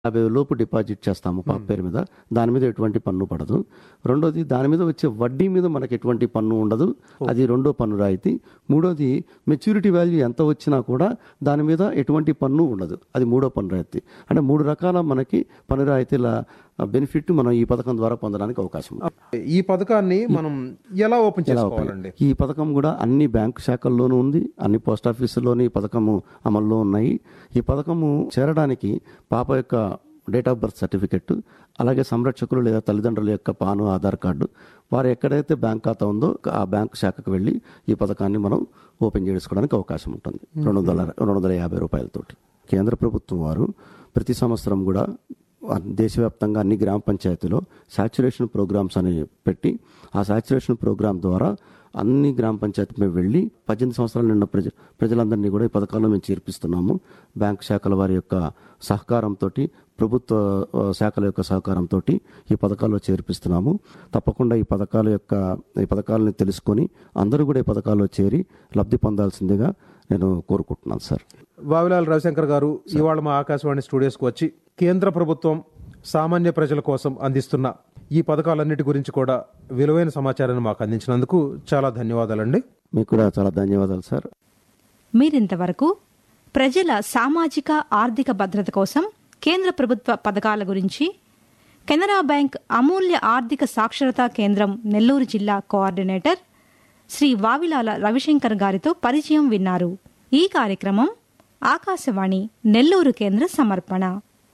యాభై లోపు డిపాజిట్ చేస్తాము పాప పేరు మీద దాని మీద ఎటువంటి పన్ను పడదు రెండోది దాని మీద వచ్చే వడ్డీ మీద మనకి ఎటువంటి పన్ను ఉండదు అది రెండో పన్ను రాయితీ మూడోది మెచ్యూరిటీ వాల్యూ ఎంత వచ్చినా కూడా దాని మీద ఎటువంటి పన్ను ఉండదు అది మూడో పన్ను రాయితీ అంటే మూడు రకాల మనకి పన్ను రాయితీల బెనిఫిట్ మనం ఈ పథకం ద్వారా పొందడానికి అవకాశం ఉంది ఈ పథకాన్ని మనం ఎలా ఓపెన్ చేసుకోవాలండి ఈ పథకం కూడా అన్ని బ్యాంకు శాఖల్లోనూ ఉంది అన్ని పోస్ట్ ఆఫీసుల్లోని ఈ పథకము అమల్లో ఉన్నాయి ఈ పథకము చేరడానికి పాప యొక్క డేట్ ఆఫ్ బర్త్ సర్టిఫికెట్ అలాగే సంరక్షకులు లేదా తల్లిదండ్రుల యొక్క పాను ఆధార్ కార్డు వారు ఎక్కడైతే బ్యాంక్ ఖాతా ఉందో ఆ బ్యాంక్ శాఖకు వెళ్ళి ఈ పథకాన్ని మనం ఓపెన్ చేసుకోవడానికి అవకాశం ఉంటుంది రెండు వందల రెండు వందల యాభై రూపాయలతోటి కేంద్ర ప్రభుత్వం వారు ప్రతి సంవత్సరం కూడా దేశవ్యాప్తంగా అన్ని గ్రామ పంచాయతీలో సాచురేషన్ ప్రోగ్రామ్స్ అని పెట్టి ఆ సాచురేషన్ ప్రోగ్రామ్ ద్వారా అన్ని గ్రామ పంచాయతీ మేము వెళ్ళి పద్దెనిమిది సంవత్సరాలు నిన్న ప్రజ ప్రజలందరినీ కూడా ఈ పథకాల్లో మేము చేర్పిస్తున్నాము బ్యాంక్ శాఖల వారి యొక్క సహకారంతో ప్రభుత్వ ఆ, శాఖల యొక్క సహకారంతో ఈ పథకాల్లో చేర్పిస్తున్నాము తప్పకుండా ఈ పథకాల యొక్క ఈ పథకాలను తెలుసుకొని అందరూ కూడా ఈ పథకాల్లో చేరి లబ్ధి పొందాల్సిందిగా నేను కోరుకుంటున్నాను సార్ వావిలాల్ రవిశంకర్ గారు ఇవాళ మా ఆకాశవాణి స్టూడియోస్కి వచ్చి కేంద్ర ప్రభుత్వం సామాన్య ప్రజల కోసం అందిస్తున్న ఈ పథకాలన్నిటి గురించి కూడా విలువైన సమాచారాన్ని మాకు అందించినందుకు చాలా ధన్యవాదాలండి మీకు కూడా చాలా ధన్యవాదాలు సార్ మీరింతవరకు ప్రజల సామాజిక ఆర్థిక భద్రత కోసం కేంద్ర ప్రభుత్వ పథకాల గురించి కెనరా బ్యాంక్ అమూల్య ఆర్థిక సాక్షరతా కేంద్రం నెల్లూరు జిల్లా కోఆర్డినేటర్ శ్రీ వావిలాల రవిశంకర్ గారితో పరిచయం విన్నారు ఈ కార్యక్రమం ఆకాశవాణి నెల్లూరు కేంద్ర సమర్పణ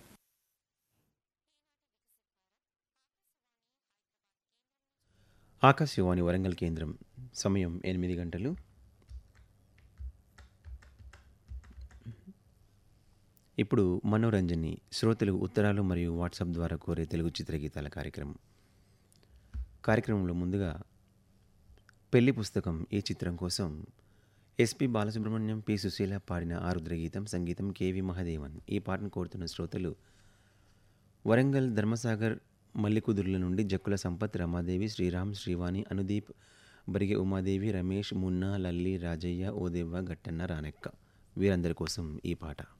ఆకాశవాణి వరంగల్ కేంద్రం సమయం ఎనిమిది గంటలు ఇప్పుడు మనోరంజని శ్రోతలు ఉత్తరాలు మరియు వాట్సాప్ ద్వారా కోరే తెలుగు చిత్రగీతాల కార్యక్రమం కార్యక్రమంలో ముందుగా పెళ్లి పుస్తకం ఈ చిత్రం కోసం ఎస్పి బాలసుబ్రహ్మణ్యం పి సుశీల పాడిన ఆరుద్ర గీతం సంగీతం కేవి మహదేవన్ ఈ పాటను కోరుతున్న శ్రోతలు వరంగల్ ధర్మసాగర్ మల్లికుదుర్ల నుండి జక్కుల సంపత్ రమాదేవి శ్రీరామ్ శ్రీవాణి అనుదీప్ బరిగె ఉమాదేవి రమేష్ మున్నా లల్లి రాజయ్య ఓదేవ్వ గట్టన్న రానెక్క వీరందరి కోసం ఈ పాట